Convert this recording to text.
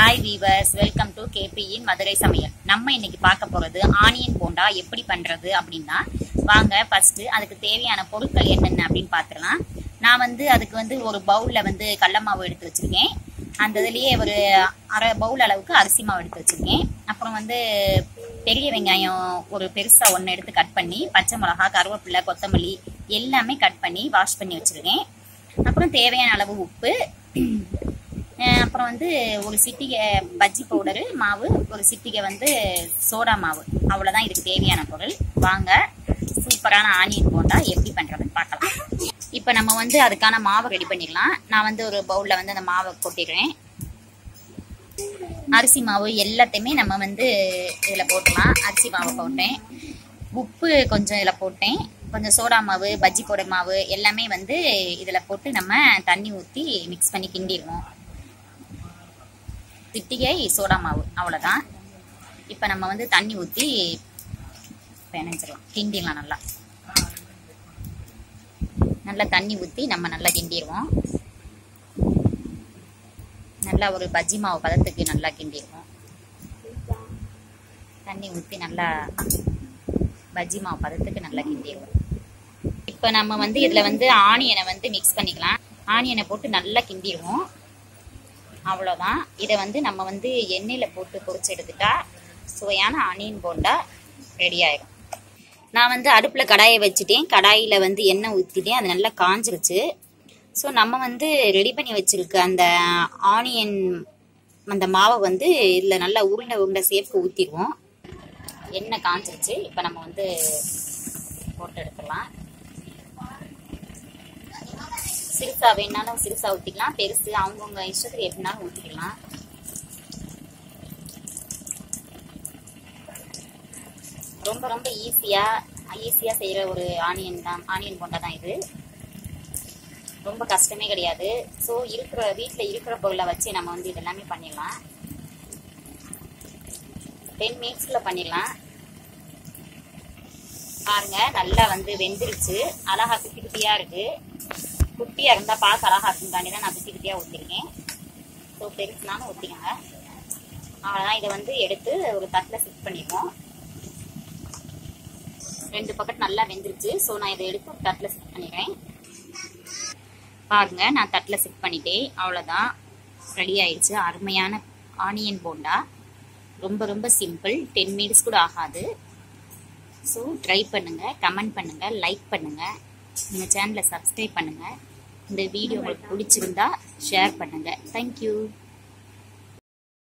hi viewers welcome to கேபியின் மதுரை சமையல் நம்ம இன்னைக்கு பார்க்க போறது ஆனியன் போண்டா எப்படி பண்றது அப்படின்னா வாங்க ஃபர்ஸ்ட் அதுக்கு தேவையான பொருட்கள் என்னென்ன அப்படின்னு பார்த்துடலாம் நான் வந்து அதுக்கு வந்து ஒரு பவுல்ல வந்து கடல மாவு எடுத்து வச்சிருக்கேன் அந்த இதுலயே ஒரு அரை பவுல் அளவுக்கு அரிசி மாவு எடுத்து வச்சிருக்கேன் அப்புறம் வந்து பெரிய வெங்காயம் ஒரு பெருசா ஒன்று எடுத்து கட் பண்ணி பச்சை மிளகா கருவேப்பிலை கொத்தமல்லி எல்லாமே கட் பண்ணி வாஷ் பண்ணி வச்சிருக்கேன் அப்புறம் தேவையான அளவு உப்பு அஹ் அப்புறம் வந்து ஒரு சிட்டிகை பஜ்ஜி பவுடரு மாவு ஒரு சிட்டிகை வந்து சோடா மாவு அவ்வளோதான் இதுக்கு தேவையான பொருள் வாங்க சூப்பரான ஆனியன் போண்டா எப்படி பண்ணுறதுன்னு பார்க்கலாம் இப்போ நம்ம வந்து அதுக்கான மாவை ரெடி பண்ணிடலாம் நான் வந்து ஒரு பவுலில் வந்து அந்த மாவை கொட்டிடுறேன் அரிசி மாவு எல்லாத்தையுமே நம்ம வந்து இதில் போட்டுக்கலாம் அரிசி மாவு போட்டேன் உப்பு கொஞ்சம் இதில் போட்டேன் கொஞ்சம் சோடா மாவு பஜ்ஜி பவுடர் மாவு எல்லாமே வந்து இதில் போட்டு நம்ம தண்ணி ஊற்றி மிக்ஸ் பண்ணி கிண்டிடுவோம் திட்டிகை சோடா மாவு அவ்வளோதான் இப்போ நம்ம வந்து தண்ணி ஊற்றி பிணைஞ்சிடலாம் கிண்டிடலாம் நல்லா நல்லா தண்ணி ஊற்றி நம்ம நல்லா கிண்டிடுவோம் நல்லா ஒரு பஜ்ஜி மாவு பதத்துக்கு நல்லா கிண்டிடுவோம் தண்ணி ஊற்றி நல்லா பஜ்ஜி மாவு பதத்துக்கு நல்லா கிண்டிடுவோம் இப்போ நம்ம வந்து இதில் வந்து ஆனியனை வந்து மிக்ஸ் பண்ணிக்கலாம் ஆனியனை போட்டு நல்லா கிண்டிடுவோம் அவ்வளோதான் இதை வந்து நம்ம வந்து எண்ணெயில் போட்டு பொரிச்சு எடுத்துட்டா சுவையான ஆனியன் போண்டா ரெடி ஆயிடும் நான் வந்து அடுப்பில் கடாயை வச்சுட்டேன் கடாயில் வந்து எண்ணெய் ஊற்றிட்டேன் அது நல்லா காஞ்சிருச்சு ஸோ நம்ம வந்து ரெடி பண்ணி வச்சிருக்க அந்த ஆனியன் அந்த மாவை வந்து இதில் நல்லா உருண்டை உருண்டை சேர்க்க ஊற்றிடுவோம் எண்ணெய் காஞ்சிருச்சு இப்போ நம்ம வந்து போட்டு எடுத்துடலாம் சிறுசா வேணாலும் சிறுசா ஊற்றிக்கலாம் பெருசு அவங்கவுங்க இஷ்டத்துக்கு எப்படினாலும் ஊற்றிக்கலாம் ரொம்ப ரொம்ப ஈஸியாக ஈஸியாக செய்கிற ஒரு ஆனியன் தான் ஆனியன் போண்டா தான் இது ரொம்ப கஷ்டமே கிடையாது ஸோ இருக்கிற வீட்டில் இருக்கிற பொருளை வச்சு நம்ம வந்து இதெல்லாமே பண்ணிடலாம் டென் மினிட்ஸில் பண்ணிடலாம் பாருங்க நல்லா வந்து வெந்துருச்சு அழகா குட்டி குட்டியா இருக்கு குட்டியா இருந்தா பார்க்க அழகா இருக்குங்காண்டி தான் நான் குட்டி குட்டியா ஊத்திருக்கேன் ஸோ பெருசுனாலும் ஊத்திக்கோங்க அவ்வளோதான் இதை வந்து எடுத்து ஒரு தட்டில் செட் பண்ணிடுவோம் ரெண்டு பக்கெட் நல்லா வெந்துருச்சு ஸோ நான் இதை எடுத்து ஒரு தட்டில் செட் பண்ணிடுறேன் பாருங்க நான் தட்டில் செட் பண்ணிட்டேன் அவ்வளோதான் ரெடி ஆயிடுச்சு அருமையான ஆனியன் போண்டா ரொம்ப ரொம்ப சிம்பிள் டென் மினிட்ஸ் கூட ஆகாது ஸோ ட்ரை பண்ணுங்கள் கமெண்ட் பண்ணுங்கள் லைக் பண்ணுங்கள் எங்கள் சேனலை சப்ஸ்கிரைப் பண்ணுங்கள் இந்த வீடியோ உங்களுக்கு பிடிச்சிருந்தா ஷேர் பண்ணுங்கள் தேங்க்யூ